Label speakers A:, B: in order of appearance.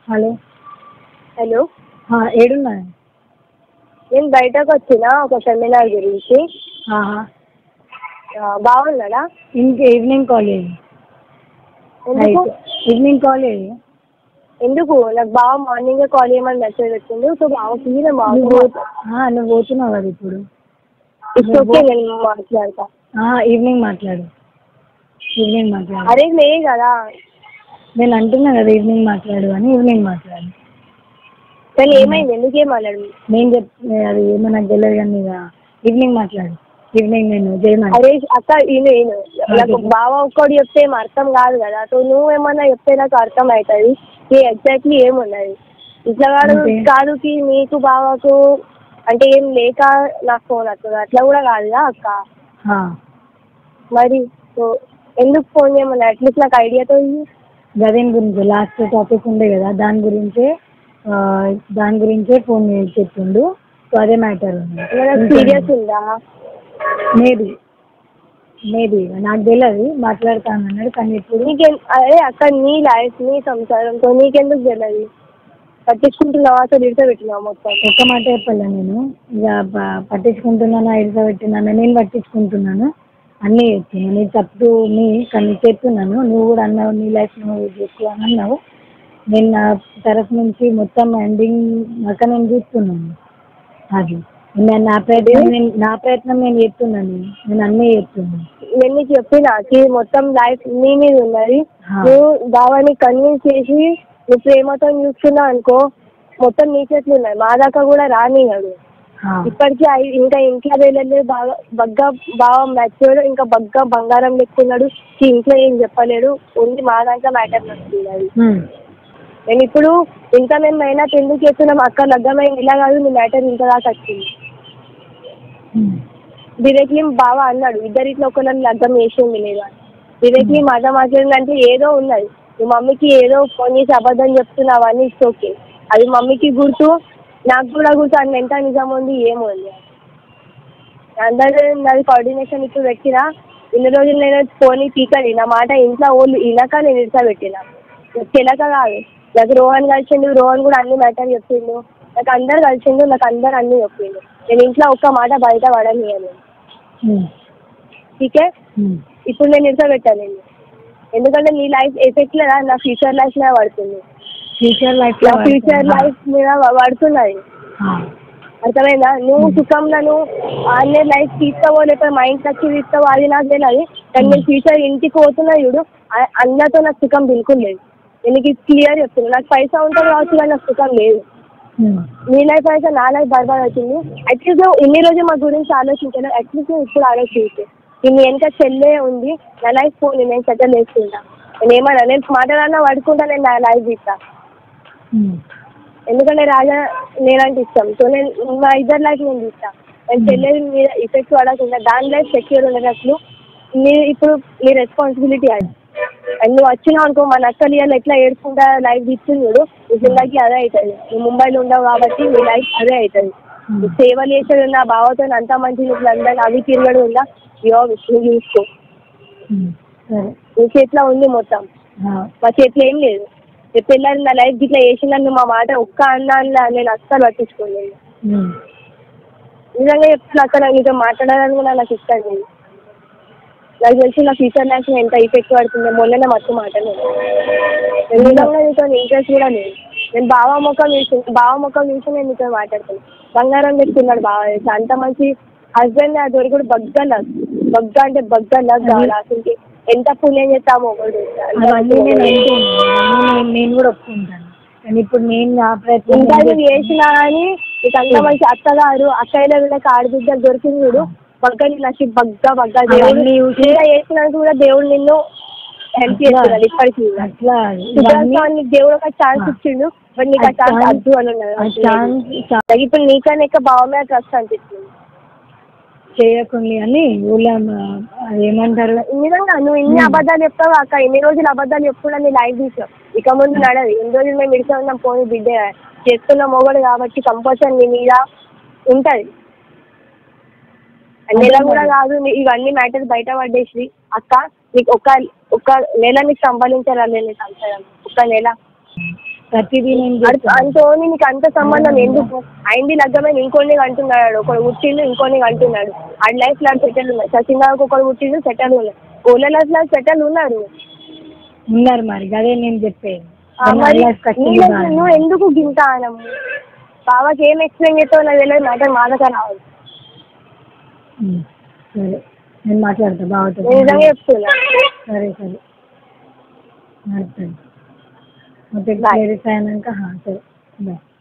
A: Hello
B: hello
A: ఏడున్నా
B: నేను బయటకు వచ్చిన ఒక సెమినార్ గురించి
A: ఆహా.
B: ఆ, బాగున్నాడా
A: ఇంక ఈవినింగ్ కాలేజ్
B: ఎందుకు
A: ఈవినింగ్ కాలేజ్
B: ఎందుకు నాకు బాగా మార్నింగ్ కాల్ చేయమని మెసేజ్ వచ్చింది సో బాగా ఫీల్
A: నువ్వు
B: బాగా
A: పోతు- ఆ, నువ్వు పోతున్నావు కదా ఇప్పుడు
B: ఇట్స్ ఓకే నేను మాట్లాడతా
A: ఆహా, ఈవినింగ్ మాట్లాడు ఈవినింగ్ మాట్లాడు
B: అరే లే కదా
A: నేను అంటున్నా కదా ఈవినింగ్ మాట్లాడు అని ఈవినింగ్ మాట్లాడు
B: కానీ ఏమైంది ఎందుకు ఏమన్నాడు
A: నేను చెప్ అది ఏమో నాకు తెలియదు కానీ ఇక ఈవినింగ్ మాట్లాడు ఈవినింగ్ నేను చేయమని
B: అరే అక్క ఈయన ఈయన నాకు బావ ఒక్కడు చెప్తే ఏం అర్థం కాదు కదా సో నువ్వేమన్నా చెప్తే నాకు అర్థం అవుతుంది ఈ ఎగ్జాక్ట్లీ ఏమున్నది ఇట్లా కాదు
A: అంతే.
B: కాదు కి నీకు బావకు అంటే ఏం లేక నాకు ఫోన్ వస్తుంది అట్లా కూడా కాదుగా అక్క
A: ఆ.
B: మరి సో ఎందుకు ఫోన్ చేయమని అట్లీస్ట్ నాకు ఐడియాతో ఇయ్యి.
A: గదేం గురించి లాస్ట్ టాపిక్ ఉండే కదా దాని గురించే ఆ, దాని గురించే ఫోన్ చెప్తుండు సో అదే మ్యాటర్
B: ఏమైనా సీరియస్ ఉందా
A: మేబీ మేబీ నాకు తెలియదు మాట్లాడతాను అన్నాడు కానీ ఇప్పుడు
B: నీకేం అదే అక్క నీ లైఫ్ నీ సంసారంతో నీకెందుకు తెలియదు పట్టించుకుంటున్నావా అసలు ఇడతబెట్టినావా మొత్తం
A: ఒక్క మాట చెప్పాలా నేను ఇక ప- పట్టించుకుంటున్నానా ఇడిస పెట్టినానా నేను పట్టించుకుంటున్నాను అన్నీ చెప్తున్నాను నీ తప్పు నీ కానీ చెప్తున్నాను నువ్వు కూడా అన్నావు నీ లైఫ్ నువ్వు చేసుకో అని అన్నావు నేను నా తరఫు నుంచి మొత్తం ఎండింగ్ దాకా నేను చూస్తున్నాను అది నేను నా ప్రయత్నం నేను నా ప్రయత్నం నేను చెప్తున్నాను నేను అన్నీ చెప్తున్నాను
B: నేను నీకు చెప్పిన ఈ మొత్తం లైఫ్ నీ మీద ఉన్నది
A: ఆ.
B: నువ్వు బావాని కన్విన్స్ చేసి నువ్వు ప్రేమతో చూస్తున్నావు అనుకో మొత్తం నీ చేతులు ఉన్నాయి మా దాకా కూడా రానియాడు
A: ఆ.
B: ఇప్పటికీ ఐ- ఇంకా ఇంట్లో వెళ్ళలేదు బాగా బగ్గా బాగా మెచ్యూర్డ్ ఇంకా బగ్గా బంగారం లెక్కున్నాడు ఈ ఇంట్లో ఏం చెప్పలేడు ఓన్లీ మా దాంట్లో మ్యాటర్ నడుస్తున్నది
A: ఉమ్.
B: నేను ఇప్పుడు ఇంత మేము అయినా ఎందుకు చేస్తున్నాం అక్క లగ్గమైంది ఇలా కాదు నీ మ్యాటర్ ఇంత దాకా వచ్చింది
A: ఉమ్.
B: డైరెక్ట్లీ బావ అన్నాడు ఇద్దరిట్లో ఒకళ్ళని లగ్గం చేసింది లేదా డైరెక్ట్లీ మాట మాట్లాడిందంటే ఏదో ఉన్నది మీ మమ్మీకి ఏదో ఫోన్ చేసి అబద్ధం చెప్తున్నావు అని ఇట్స్ ఓకే అది మమ్మీకి గుర్తు నాకు కూడా గుర్తు అన్న ఎంత నిజం ఉంది ఏమో ఉంది అందరూ నాది కోఆర్డినేషన్ ఇప్పుడు పెట్టినా ఇన్ని రోజులు నేను ఫోన్ పీకని నా మాట ఇంట్లో ఓళ్ళు వినక నేను ఇట్లా పెట్టిన తెలక కాదు నాకు రోహన్ కలిసిండు రోహన్ కూడా అన్ని మ్యాటర్ చెప్పిండు నాకు అందరు కలిసిండు నాకు అందరు అన్ని చెప్పిండు నేను ఇంట్లో ఒక్క మాట బయట పడనియను
A: ఉమ్.
B: ఠీకే
A: ఉమ్.
B: ఇప్పుడు నేను ఇట్లా పెట్టాను నేను ఎందుకంటే నీ లైఫ్ ఎఫెక్ట్ లేదా నా ఫ్యూచర్ లైఫ్ మీద పడుతుంది
A: ఫ్యూచర్ లైఫ్
B: నా ఫ్యూచర్ లైఫ్ మీద పడుతున్నది అర్థమైందా నువ్వు సుఖంలో నువ్వు అన్నే లైఫ్ తీస్తావో లేకపోతే మైండ్ వచ్చి తీస్తావో అది నాకు తెలియదు కానీ నేను ఫ్యూచర్ ఇంటికి పోతున్నా చూడు ఆ- అందరితో నాకు సుఖం బిల్కుల్ లేదు నేను నీకు క్లియర్ చెప్తున్నా నాకు పైసా ఉంటుంది కావచ్చు కానీ నాకు సుఖం లేదు నీ లైఫ్ అయితే నా లైఫ్ బర్బాద్ అవుతుంది అట్లీస్ట్ నువ్వు ఇన్ని రోజులు మా గురించి ఆలోచించాను అట్లీస్ట్ నువ్వు ఇప్పుడు ఆలోచించు నేను వెనక చెల్లే ఉంది నా లైఫ్ పోనీ నేను సెటిల్ చేసుకుంటా నేను ఏమన్నా నేను మాట్లాడాలన్నా పడుకుంటా నేను నా లైఫ్ తీస్తా ఎందుకంటే రాజా నేనంటే ఇష్టం సో నేను మా ఇద్దరు లైఫ్ నేను తీస్తా నేను చెల్లెది మీద ఎఫెక్ట్ పడకుండా దాని లైఫ్ సెక్యూర్ ఉండేటట్లు నీ ఇప్పుడు నీ రెస్పాన్సిబిలిటీ అది అండ్ నువ్వు వచ్చినావు అనుకో మన అక్కలు ఇవాళ ఎట్లా ఏడుకుంటా లైఫ్ ఇస్తుంది చూడు నీ జిందగీ అదే అవుతుంది నువ్వు ముంబైలో ఉండవు కాబట్టి నీ లైఫ్ అదే అవుతుంది నువ్వు సేవలు చేసేది ఉందా బావతో అంతా మంచి నీకు అందరినీ అవి తిరగడు ఉందా యో విష్ణు చూసుకో
A: సరే
B: నీ చేతిలో ఉంది మొత్తం
A: ఆ,
B: మా చేతిలో ఏం లేదు రేపు పిల్లలు నా లైఫ్ ఇట్లా చేసిందని నువ్వు మా మాట ఒక్క అన్నా నేను అస్సలు పట్టించుకోలేదు
A: ఉమ్.
B: నిజంగా చెప్తున్నా అక్కడ నీతో మాట్లాడాలని కూడా నాకు ఇష్టం లేదు నాకు తెలిసి నా ఫ్యూచర్ లైఫ్ ఎంత ఎఫెక్ట్ పడుతుందో మొన్ననే మత్తు మాట్లాడలేదు నేను నిజంగా నీతో ఇంట్రెస్ట్ కూడా లేదు నేను బావ ముఖం చూసి బావ ముఖం చూసి నేను నీతో మాట్లాడుతున్నాను బంగారం తెచ్చుకున్నాడు బావ తెలుసా అంత మంచి హస్బెండ్ నా దొరుకుడు బగ్గా లగ్ బగ్గా అంటే బగ్గా లగ్ కావాలి అసలు ఎంత పుణ్యం చేస్తామో ఒకటి
A: అవన్నీ నేను అంటున్నాను అవన్నీ నేను- నేను కూడా ఒప్పుకుంటాను కానీ ఇప్పుడు నేను నా ప్రయత్నం
B: ఇంకా
A: నేను
B: నువ్వు చేసినా కానీ నీకు అంత మంచి అత్తగారు అక్కయ్యలో వీళ్ళకి ఆడబిడ్డలు దొరికింది చూడు బగ్గా నీ నచ్చి బగ్గా బగ్గా దేవుడు
A: అవన్నీ చూసి-
B: ఇంకా చేసినాక కూడా దేవుడు నిన్ను హెల్ప్ చేస్తున్నాడు ఇప్పటికీ కూడా.
A: అట్లా
B: సుబ్రహ్మణ్యం
A: ఇవన్నీ
B: నీకు దేవుడు ఒక ఛాన్స్ ఇచ్చిండు బట్ నీకు ఆ
A: ఆ
B: ఛాన్స్
A: ఛాన్స్-
B: అద్దు అని ఉన్నది
A: ఆ ఛాన్స్ చా-
B: నాకు ఇప్పుడు నీకన్నా ఎక్కువ బావ మీద ట్రస్ట్ అనిపిస్తుంది
A: చేయకుండా అని ఊళ్ళో అది ఏమంటారు
B: నిజంగా నువ్వు ఇన్ని అబద్ధాలు చెప్తావు అక్క ఇన్ని రోజులు అబద్ధాలు చెప్పుకున్నా నీ లైఫ్ తీసావు ఇక ముందు నడదు ఇన్ని రోజులు మేము ఇడిసే ఉన్నాం పోనీ బిడ్డ చేస్తున్న మొగడు కాబట్టి కంపల్సరీ నీ మీద ఉంటది నెల కూడా కాదు నీ- ఇవన్నీ మ్యాటర్స్ బయట పడేసి అక్క నీకు ఒక ఒక నెల నీకు సంపాదించాలి నేను సంవత్సరం ఒక నెల
A: ప్రతిదీ నేను
B: అంత-
A: చెప్తాను.
B: అంతోని నీకు అంత సంబంధం ఎందుకు అయింది లగ్గమైన ఇంకోని అంటున్నాడు ఒకడు పుట్టిండు ఇంకోని అంటున్నాడు ఆడి లైఫ్ లో సెటిల్ ఉన్నాడు సచిన్కి ఒకడు పుట్టిండు సెటిల్ ఉన్నాడు ఓళ్ళ లైఫ్ లో సెటిల్ ఉన్నాడు
A: ఉన్నారు మరి అదే నేను చెప్పేది
B: ఆ, మరి
A: లైఫ్ కష్టం
B: నీ life
A: బాగా.
B: నువ్వు ఎందుకు గింత అనము బాబాకి ఏం ఎక్స్ప్లెయిన్ చేస్తావు నాకు తెలియదు మాట మాటగా రావాలి
A: ఉమ్, సరే నేను మాట్లాడతా
B: నేను
A: బాగుంటుంది
B: నిజంగా చెప్తున్నా
A: సరే సరే నడుస్తుంది మొత్తం
B: Bye.
A: క్లియర్ అయినాక హా, సరే బాయ్